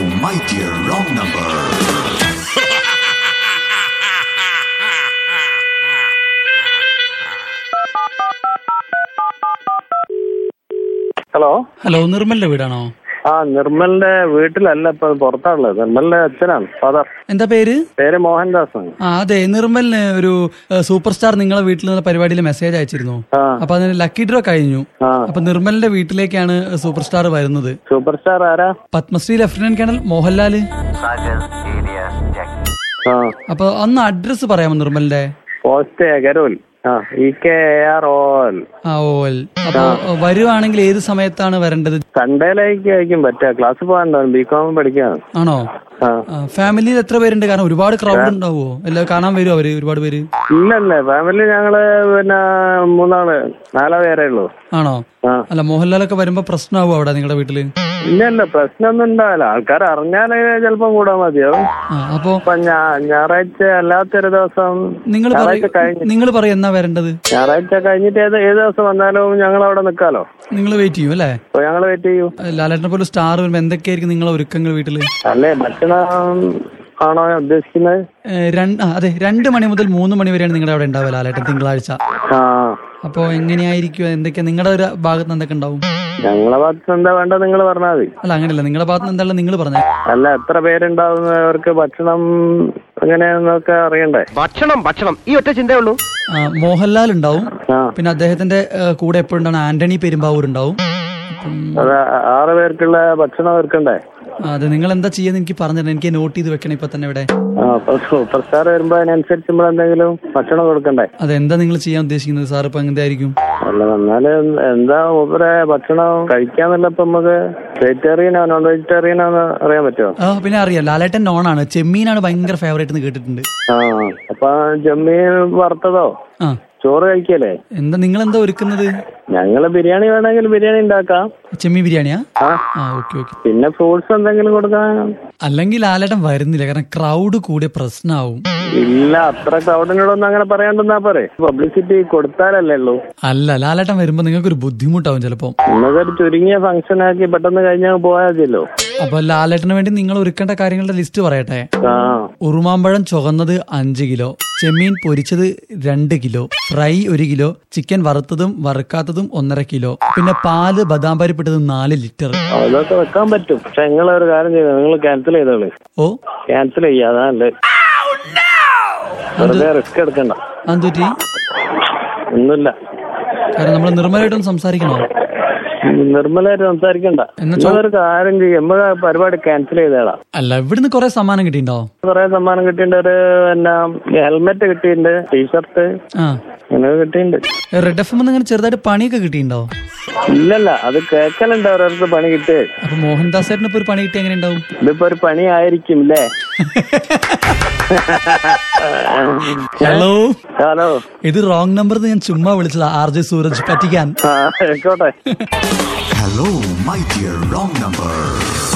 my dear wrong number. Hello hello നിർമ്മലിന്റെ വീടാണോ ആ നിർമ്മലിന്റെ വീട്ടിലല്ല ഇപ്പൊ പുറത്താണുള്ളത് നിർമ്മലിന്റെ അച്ഛനാണ് ഫാദർ എന്താ പേര് പേര് മോഹൻദാസ് ആണ് ആ അതെ നിർമ്മലിന് ഒരു ഏഹ്, സൂപ്പർ സ്റ്റാർ നിങ്ങളെ വീട്ടിൽ നിന്ന് പരിപാടിയിൽ മെസ്സേജ് അയച്ചിരുന്നു ആ അപ്പൊ അതിന് ലക്കി ഡ്രോ കഴിഞ്ഞു ആ അപ്പൊ നിർമ്മലിന്റെ വീട്ടിലേക്കാണ് സൂപ്പർ സ്റ്റാർ വരുന്നത് സൂപ്പർ സ്റ്റാർ ആരാ പത്മശ്രീ ലഫ്റ്റനന്റ് കേണൽ മോഹൻലാല് ആ അപ്പൊ അന്ന് അഡ്രസ് പറയാമോ നിർമ്മലിന്റെ പോസ്റ്റ് ഗരോൽ ആ E K A R O L ആ ഓൽ അപ്പൊ വരുവാണെങ്കിൽ ഏത് സമയത്താണ് വരേണ്ടത് സൺഡേയിലേക്ക് ആയിരിക്കും പറ്റുക ക്ലാസ് പോകാനുണ്ടാവും ബി കോം പഠിക്കാണ് ആണോ ആ ഫാമിലിയിൽ എത്ര പേരുണ്ട് കാരണം ഒരുപാട് ക്രൗഡ് ഉണ്ടാവുമോ എല്ലാം കാണാൻ വരുമോ അവര് ഒരുപാട് പേര് ഇല്ലല്ലേ ഫാമിലി ഞങ്ങള് പിന്നെ മൂന്നാള് നാലാ പേരേ ഉള്ളൂ ആണോ ആ അല്ല മോഹൻലാലൊക്കെ വരുമ്പോ പ്രശ്നമാവോ അവിടെ നിങ്ങളുടെ വീട്ടില് ഇല്ലല്ല പ്രശ്നമൊന്നും ഉണ്ടാവില്ല ആൾക്കാർ അറിഞ്ഞാല് ചിലപ്പം കൂടാൻ മതിയാവും ആ അപ്പോ ഇപ്പൊ ഞാ- ഞായറാഴ്ച അല്ലാത്തൊരു ദിവസം നിങ്ങൾ ഞായറാഴ്ച കഴിഞ്ഞ് നിങ്ങൾ പറയും എന്നാ വരേണ്ടത് ഞായറാഴ്ച കഴിഞ്ഞിട്ട് ഏത് ഏത് ദിവസം വന്നാലും ഞങ്ങൾ അവിടെ നിൽക്കാലോ നിങ്ങൾ വെയിറ്റ് ചെയ്യും അല്ലേ അപ്പൊ ഞങ്ങൾ വെയിറ്റ് ചെയ്യൂ ലാലേട്ടനെ പോലെ സ്റ്റാർ വരുമ്പോ എന്തൊക്കെയായിരിക്കും നിങ്ങളെ ഒരുക്കങ്ങൾ വീട്ടില് അല്ലേ ഭക്ഷണം ആണോ ഉദ്ദേശിക്കുന്നത് ഏ, രണ്ട് ആ, അതെ രണ്ട് മണി മുതൽ മൂന്ന് മണി വരെയാണ് നിങ്ങളുടെ അവിടെ ഉണ്ടാവുക ലാലേട്ടൻ തിങ്കളാഴ്ച ആ അപ്പോ എങ്ങനെയായിരിക്കും എന്തൊക്കെയാ നിങ്ങളുടെ ഒരു ഭാഗത്ത് നിന്ന് എന്തൊക്കെ ഉണ്ടാവും ഞങ്ങളെ ഭാഗത്ത് എന്താ വേണ്ടത് നിങ്ങൾ പറഞ്ഞാൽ മതി അല്ല അങ്ങനെയല്ല നിങ്ങളുടെ ഭാഗത്ത് നിന്ന് എന്തായാലും നിങ്ങൾ പറഞ്ഞേ അല്ല എത്ര പേരുണ്ടാവുന്നവർക്ക് ഭക്ഷണം എങ്ങനെയാന്നൊക്കെ അറിയണ്ടേ ഭക്ഷണം ഭക്ഷണം ഈ ഒറ്റ ചിന്തയേ ഉള്ളൂ ആ, മോഹൻലാൽ ഉണ്ടാവും ആ പിന്നെ അദ്ദേഹത്തിന്റെ ഏ, കൂടെ എപ്പോഴുണ്ടാണ് ആന്റണി പെരുമ്പാവൂർ ഉണ്ടാവും അപ്പം അത് ആറ് പേർക്കുള്ള ഭക്ഷണം വെക്കണ്ടേ ആ, അതെ നിങ്ങൾ എന്താ ചെയ്യാന്ന് എനിക്ക് പറഞ്ഞിരുന്നു എനിക്ക് നോട്ട് ചെയ്ത് വെക്കണം ഇപ്പൊ തന്നെ ഇവിടെ ആ അപ്പൊ സൂപ്പർ സ്റ്റാർ വരുമ്പോ അതിനനുസരിച്ച് നമ്മൾ എന്തെങ്കിലും ഭക്ഷണം കൊടുക്കണ്ടേ അതെന്താ നിങ്ങൾ ചെയ്യാൻ ഉദ്ദേശിക്കുന്നത് സാർ ഇപ്പൊ എങ്ങനത്തെ ആയിരിക്കും അല്ല എന്നാല് എന്താ മൂപ്പരെ ഭക്ഷണം കഴിക്കാന്നല്ല ഇപ്പൊ നമുക്ക് വെജിറ്റേറിയനോ നോൺ വെജിറ്റേറിയനോ എന്ന് അറിയാൻ പറ്റുമോ ആ പിന്നെ അറിയാം ലാലേട്ടൻ നോൺ ആണ് ചെമ്മീനാണ് ഭയങ്കര ഫേവറേറ്റ് എന്ന് കേട്ടിട്ടുണ്ട് ആ അപ്പൊ ജമ്മീൻ വറുത്തതോ ആ ചോറ് കഴിക്കല്ലേ എന്താ നിങ്ങൾ എന്താ ഒരുക്കുന്നത് ഞങ്ങള് ബിരിയാണി വേണമെങ്കിൽ ബിരിയാണി ഉണ്ടാക്കാം ചെമ്മീൻ ബിരിയാണിയാ ആ ആ ഓക്കെ ഓക്കെ പിന്നെ ഫ്രൂട്ട്സ് എന്തെങ്കിലും കൊടുക്കാൻ അല്ലെങ്കിൽ ലാലേട്ടൻ വരുന്നില്ല കാരണം ക്രൗഡ് കൂടിയ പ്രശ്നമാവും ഇല്ല അത്ര ക്രൗഡിനോടൊന്നും അങ്ങനെ പറയാണ്ടെന്നാ പോരെ പബ്ലിസിറ്റി കൊടുത്താലല്ലേ ഉള്ളൂ അല്ല ലാലേട്ടൻ വരുമ്പോ നിങ്ങൾക്ക് ഒരു ബുദ്ധിമുട്ടാവും ചിലപ്പോ നമുക്കൊരു ചുരുങ്ങിയ ഫംഗ്ഷൻ ആക്കി പെട്ടെന്ന് കഴിഞ്ഞാൽ പോയാൽ മതിയല്ലോ അപ്പൊ ലാലേട്ടന് വേണ്ടി നിങ്ങൾ ഒരുക്കേണ്ട കാര്യങ്ങളുടെ ലിസ്റ്റ് പറയട്ടെ ആ ഉറുമാമ്പഴം ചുവന്നത് അഞ്ച് കിലോ ചെമ്മീൻ പൊരിച്ചത് രണ്ട് കിലോ ഫ്രൈ ഒരു കിലോ ചിക്കൻ വറുത്തതും വറുക്കാത്തതും ഒന്നര കിലോ പിന്നെ പാല് ബദാം പരിപ്പിട്ടത് നാല് ലിറ്റർ അതൊക്കെ വെക്കാൻ പറ്റും പക്ഷെ നിങ്ങൾ ഒരു കാര്യം ചെയ്തു നിങ്ങൾ ക്യാൻസൽ ചെയ്തോളൂ ഓ ക്യാൻസൽ ചെയ്യാതാണ്ട് വെറുതെ റിസ്ക് എടുക്കണ്ട അതെന്തുപറ്റി ഒന്നുമില്ല കാരണം നമ്മൾ നിർമ്മലമായിട്ടൊന്ന് സംസാരിക്കണോ നിർമ്മലായിട്ട് സംസാരിക്കണ്ട എന്നാ നിങ്ങളൊരു കാര്യം ചെയ്യും നമ്മളെ പരിപാടി ക്യാൻസൽ ചെയ്തേടാ അല്ല ഇവിടുന്ന് കുറെ സമ്മാനം കിട്ടിയിട്ടുണ്ടോ കുറെ സമ്മാനം കിട്ടിയിട്ടുണ്ട് ഒരു പിന്നെ ഹെൽമെറ്റ് കിട്ടിയിട്ടുണ്ട് ടീഷർട്ട് ആ അങ്ങനെ കിട്ടിയിട്ടുണ്ട് റെഡ് എഫ് എം ഇങ്ങനെ ചെറുതായിട്ട് പണിയൊക്കെ കിട്ടിയിട്ടുണ്ടോ ഇല്ലല്ല അത് കേക്കലുണ്ട് ഓരോരുത്തർ പണി കിട്ടിയേ അപ്പൊ മോഹൻദാസ് ചേട്ടന് ഇപ്പൊ ഒരു പണി കിട്ടി എങ്ങനെ ഉണ്ടാവും ഇതിപ്പോ ഒരു പണി ആയിരിക്കും അല്ലേ ഹലോ ഹലോ ഇത് റോങ് നമ്പർ ഞാൻ ചുമ്മാ വിളിച്ചതാ ആർ ജെ സൂരജ് പറ്റിക്കാൻ ആ ആയിക്കോട്ടെ Hello, my dear wrong number.